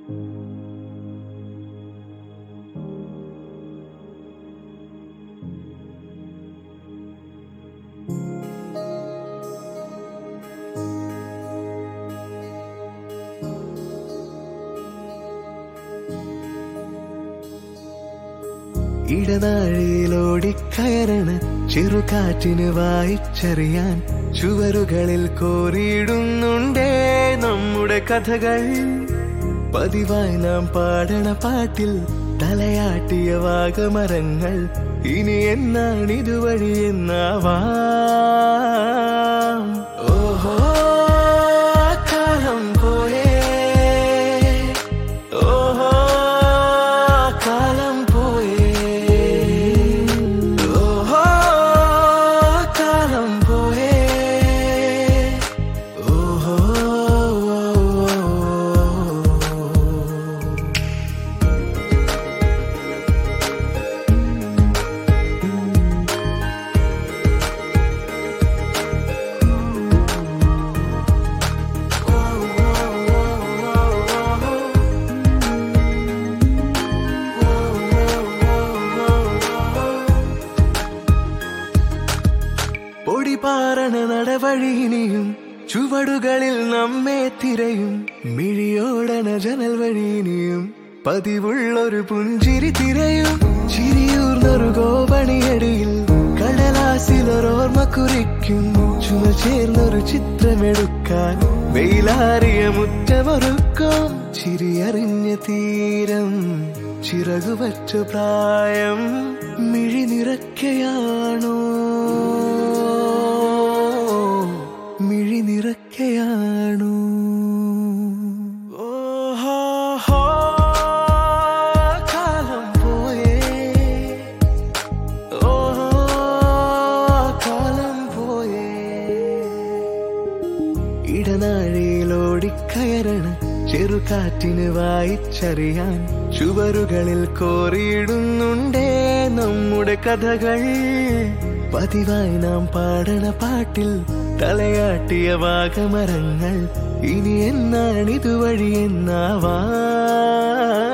ഇടനാഴിയിലോടിക്കയറണ ചെറുകാറ്റിന് വായിച്ചറിയാൻ ചുവരുകളിൽ കോറിയിടുന്നുണ്ടേ നമ്മുടെ കഥകൾ പതിവായി നാം പാടണ പാട്ടിൽ തലയാട്ടിയ വാഗമരങ്ങൾ ഇനി എന്നാണിതുവഴി എന്നാവാം ഓഹോ കാലം പോയേ ഓഹോ കാലം പോയേ ഓഹോ കാലം പോയേ ഓഹോ പൊടിപാറണ നടവഴിയിനിയും ചുവടുകളിൽ നമ്മെ തിരയും മിഴിയോടണ ജനൽ വഴിയിനിയും പതിവുള്ളൊരു പുഞ്ചിരി തിരയും ചിരിയൂർന്നൊരു ഗോപണിയടിയിൽ കടലാസിലൊരോർമ്മ കുറിക്കും ചുമ ചേർന്നൊരു ചിത്രമെടുക്കാൻ വെയിലാറിയ മുറ്റമൊരുക്കും ചിരിയറിഞ്ഞ തീരം ചിറകുവറ്റ പ്രായം മിഴി നിറയ്ക്കയാണോ മിഴി നിറയ്ക്കയാണോ ഓഹോ കാലം പോയേ ഓഹോ കാലം പോയേ ഇടനാഴിയിലോടിക്കയറണ ചെറുകാറ്റിന് വായിച്ചറിയാൻ ചുവരുകളിൽ കോറിയിടുന്നുണ്ടേ നമ്മുടെ കഥകൾ പതിവായി നാം പാടണ പാട്ടിൽ തലയാട്ടിയ വാഗമരങ്ങൾ ഇനി എന്നാണിതുവഴി എന്നാവാ